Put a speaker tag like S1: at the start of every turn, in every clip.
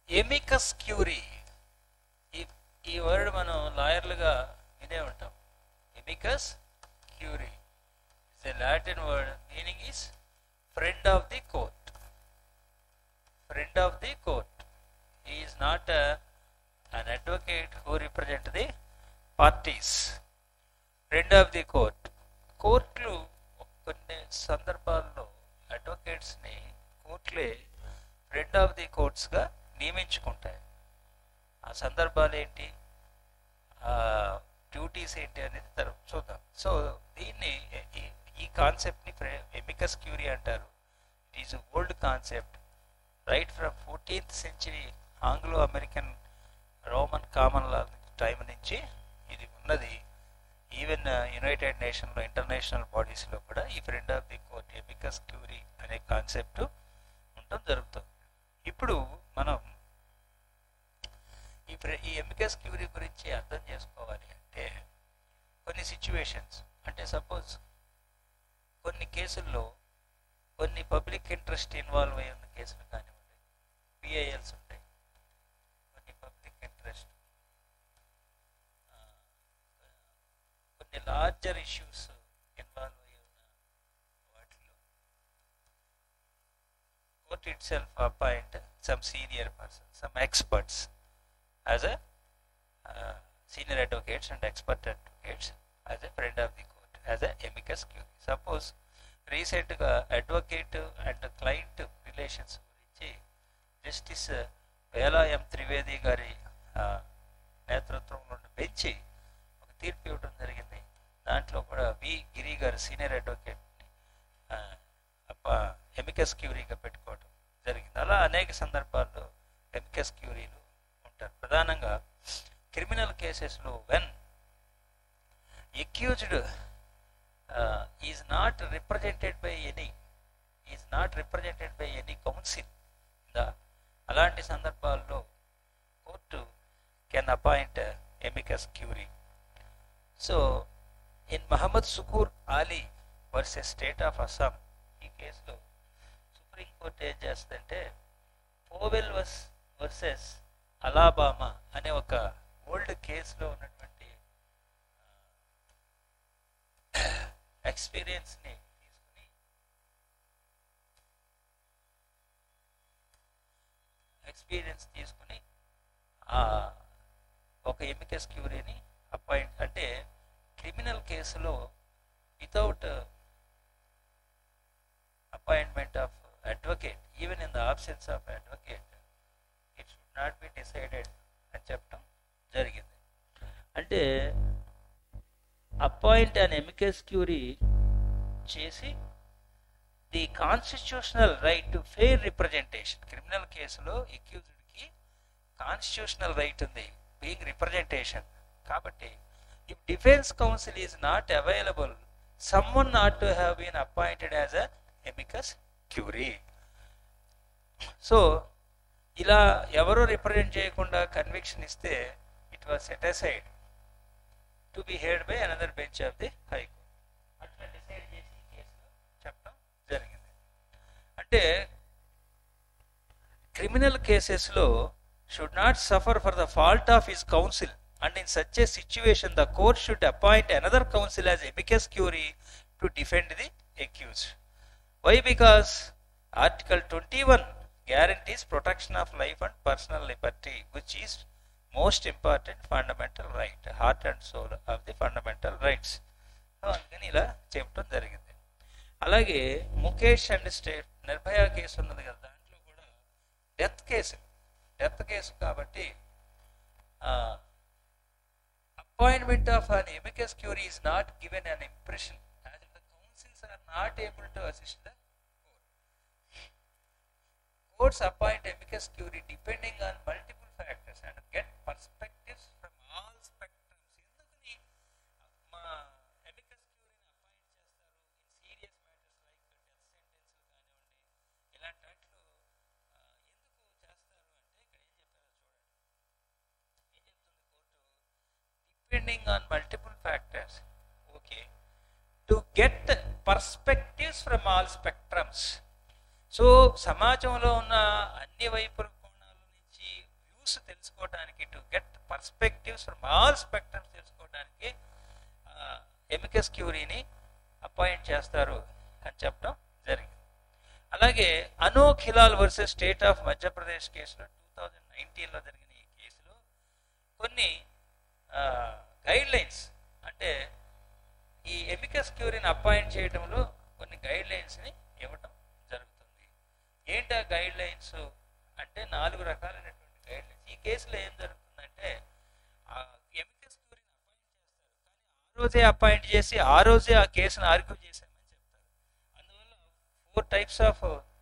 S1: Amicus Curie ఈ ఈ word మనం లాయర్లుగా వినే ఉంటాం amicus curiae is a Latin word meaning is friend of the court friend of the court is not an advocate who represent the parties friend of the court కోర్టులు కొన్ని సందర్భాల్లో అడ్వకేట్స్ని కోర్టులే ఫ్రెండ్ ఆఫ్ ది కోర్ట్స్గా నియమించుకుంటాయి ఆ సందర్భాలు ఏంటి డ్యూటీస్ ఏంటి అనేది తర్వాత చూద్దాం సో దీన్ని ఈ- ఈ కాన్సెప్ట్ని ఎమికస్ క్యూరీ అంటారు it is old concept right from fourteenth century Anglo American Roman common law time నుంచి ఇది ఉన్నది ఈవెన్ యునైటెడ్ నేషన్లో ఇంటర్నేషనల్ బాడీస్లో కూడా ఈ friend of the court amicus curiae అనే కాన్సెప్ట్ ఉండటం జరుగుతుంది ఇప్పుడు మనం ఈ ప్ర- ఈ ఎమికస్ క్యూరీ గురించి అర్థం చేసుకోవాలి అంటే కొన్ని సిచ్యువేషన్స్ అంటే సపోజ్ కొన్ని కేసుల్లో కొన్ని పబ్లిక్ ఇంట్రెస్ట్ ఇన్వాల్వ్ అయి ఉన్న కేసులు కానివ్వండి పిఐఎల్స్ ఉంటాయి కొన్ని పబ్లిక్ ఇంట్రెస్ట్ కొన్ని లార్జర్ ఇష్యూస్ ఇన్వాల్వ్ అయి ఉన్న వాటిలో court itself appoint some senior person some experts as a uh, senior advocates and expert advocates as a friend of the court, as a amicus curiae. Suppose రీసెంట్గా advocate and client relations గురించి justice Bela M Trivedi గారి ఆ, నేతృత్వంలో ఉన్న bench ఒక తీర్పు ఇవ్వడం జరిగింది దాంట్లో కూడా వి గిరి గారు సీనియర్ అడ్వకేట్ని ఎమికస్ క్యూరీగా పెట్టుకోవడం జరిగింది అలా అనేక సందర్భాల్లో ఎమికస్ క్యూరీలు ఉంటారు ప్రధానంగా క్రిమినల్ కేసెస్లో when accused is not represented by any is not represented by any counsel దా అలాంటి సందర్భాల్లో court can appoint amicus curiae so in Mohammed Sukur Ali versus state of Assam ఈ కేసులో సుప్రీంకోర్టు ఏం చేస్తుందంటే పోవెల్ వర్స్ వర్సెస్ అలాబామా అనే ఒక ఓల్డ్ కేసులో ఉన్నటువంటి ఎక్స్పీరియన్స్ని తీసుకుని ఎక్స్పీరియన్స్ తీసుకుని ఆ ఒక ఎమికస్ క్యూరీని అపాయింట్ అంటే క్రిమినల్ కేసులో without appointment of advocate even in the absence of advocate it should not be decided అని చెప్పడం జరిగింది అంటే అపాయింట్ అండ్ ఎమికస్ క్యూరీ చేసి the constitutional right to fair representation criminal కేసులో ఎక్యూజ్డ్కి కాన్స్టిట్యూషనల్ రైట్ ఉంది బీయింగ్ రిప్రజెంటేషన్ కాబట్టి if defence counsel is not available summon not to have been appointed as a amicus curiae so ఇలా ఎవరు represent చేయకుండా conviction ఇస్తే it was set aside to be heard by another bench of the high court అట్లా decide చేసి ఈ కేసులో చెప్పడం జరిగింది అంటే క్రిమినల్ కేసెస్లో should not suffer for the fault of his counsel and in such a situation the court should appoint another counsel as amicus curiae to defend the accuse why because article twenty one guarantees protection of life and personal liberty, which is most important fundamental right, heart and soul of the fundamental rights. So, అందుకని ఇలా చెప్పడం జరిగింది అలాగే Mukesh and state Nirbhaya case ఉన్నది కదా దాంట్లో కూడా death case death case కాబట్టి appointment of an amicus curiae is not given an impression as the counsels are not able to assist the courts appoint amicus curiae depending on multiple factors and get perspectives from all spectrums ఎందుకని మా amicus curiae appoint చేస్తారు in serious matters like death sentence కానివ్వండి ఇలాంటి వాటిలో ఆ, ఎందుకు చేస్తారు అంటే ఇక్కడ ఏం చెప్పారో చూడండి ఏం చెప్తుంది court depending on multiple factors okay to get perspectives from all spectrums so సమాజంలో ఉన్న అన్ని వైపుల కోణాల నుంచి వ్యూస్ తెలుసుకోవడానికి to get perspectives from all spectrums తెలుసుకోవడానికి ఎమికస్ క్యూరీని అపాయింట్ చేస్తారు అని చెప్పడం జరిగింది అలాగే Anokhilal versus state of Madhya Pradesh కేసులో టూ థౌజండ్ నైన్టీన్లో జరిగిన ఈ కేసులో కొన్ని గైడ్ లైన్స్ అంటే ఈ ఎమికస్ క్యూరీని అపాయింట్ చేయడంలో కొన్ని గైడ్ లైన్స్ని ఇవ్వటం జరుగుతుంది ఏంటి ఆ గైడ్ లైన్స్ అంటే నాలుగు రకాలైనటువంటి గైడ్ లైన్స్ ఈ కేసులో ఏం జరుగుతుందంటే ఆ ఎమికస్ క్యూరీని అపాయింట్ చేస్తారు కానీ ఆ రోజే అపాయింట్ చేసి ఆ రోజే ఆ కేసును ఆర్గ్యూ చేశామని చెప్తారు అందువల్ల four types of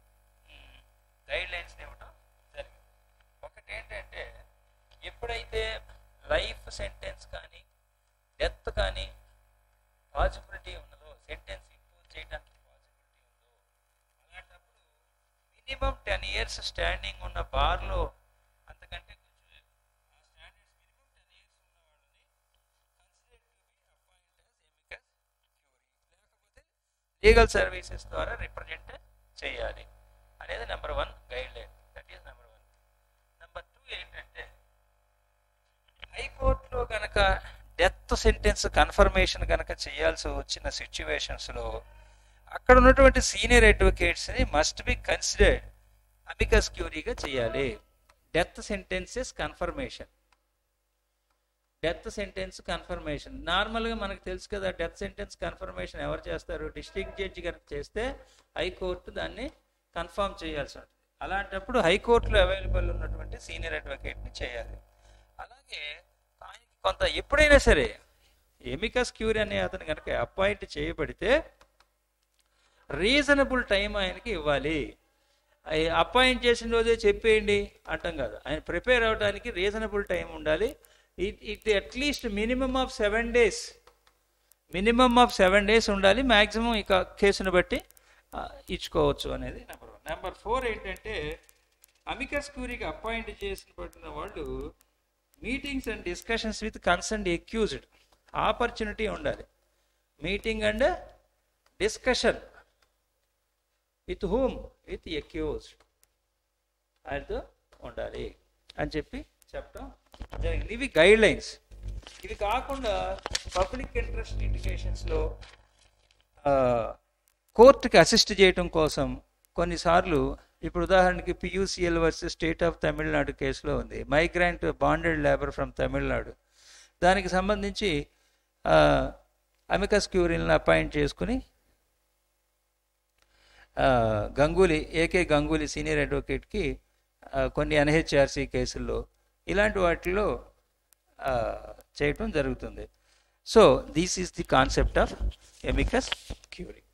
S1: guidelines ఇవ్వటం జరిగింది ఒకటి ఏంటంటే ఎప్పుడైతే లైఫ్ సెంటెన్స్ కానీ డెత్ కానీ పాసిబిలిటీ ఉన్నదో సెంటెన్స్ ఇంపోజ్ చేయడానికి పాసిబిలిటీ ఉందో అలాంటప్పుడు మినిమం టెన్ ఇయర్స్ స్టాండింగ్ ఉన్న బార్లో అంతకంటే కొంచెం ఆ స్టాండర్డ్స్ మినిమం టెన్ ఇయర్స్ ఉన్న వాళ్ళని consider to be appoint amicus curiae లేకపోతే లీగల్ సర్వీసెస్ ద్వారా రిప్రజెంట్ చేయాలి అనేది number one guideline that is number one number two ఏంటంటే హైకోర్టులో కనుక డెత్ సెంటెన్స్ కన్ఫర్మేషన్ కనుక చేయాల్సి వచ్చిన సిచ్యువేషన్స్లో అక్కడ ఉన్నటువంటి సీనియర్ అడ్వకేట్స్ని మస్ట్ బి కన్సిడర్డ్ అమికస్ క్యూరీగా చేయాలి death sentences confirmation death sentence confirmation నార్మల్గా మనకు తెలుసు కదా డెత్ సెంటెన్స్ కన్ఫర్మేషన్ ఎవరు చేస్తారు డిస్ట్రిక్ట్ జడ్జి కనుక చేస్తే హైకోర్టు దాన్ని కన్ఫర్మ్ చేయాల్సి ఉంటుంది అలాంటప్పుడు హైకోర్టులో అవైలబుల్ ఉన్నటువంటి సీనియర్ అడ్వకేట్ని చేయాలి అలాగే ఆయనకి కొంత ఎప్పుడైనా సరే ఎమికస్ క్యూరీ అనే అతను కనుక అపాయింట్ చేయబడితే రీజనబుల్ టైం ఆయనకి ఇవ్వాలి అపాయింట్ చేసిన రోజే చెప్పేయండి అంటాం కాదు ఆయన ప్రిపేర్ అవ్వడానికి రీజనబుల్ టైం ఉండాలి it it at least minimum of seven days minimum of seven days ఉండాలి మ్యాక్సిమం ఇక కేసును బట్టి ఆ, ఇచ్చుకోవచ్చు అనేది నెంబర్ వన్ నెంబర్ ఫోర్ ఏంటంటే అమికస్ క్యూరీకి అపాయింట్ చేసిన పట్టిన వాళ్ళు meetings and discussions with concern accused opportunity ఉండాలి meeting and discussion with whom with accused ఆయనతో ఉండాలి అని చెప్పి చెప్పడం జరిగింది ఇవి గైడ్ లైన్స్ ఇవి కాకుండా పబ్లిక్ ఇంట్రెస్ట్ లిటిగేషన్స్లో కోర్టుకి అసిస్ట్ చేయటం కోసం కొన్నిసార్లు ఇప్పుడు ఉదాహరణకి PUCL versus state of Tamil Nadu కేసులో ఉంది migrant bonded labour from Tamil Nadu దానికి సంబంధించి అమికస్ క్యూరిల్ని అపాయింట్ చేసుకుని ఆ, గంగూలీ ఏకే గంగూలీ సీనియర్ అడ్వకేట్కి ఆ, కొన్ని ఎన్హెచ్ఆర్సీ కేసుల్లో ఇలాంటి వాటిల్లో ఆ, చేయటం జరుగుతుంది so this is the concept of amicus Curie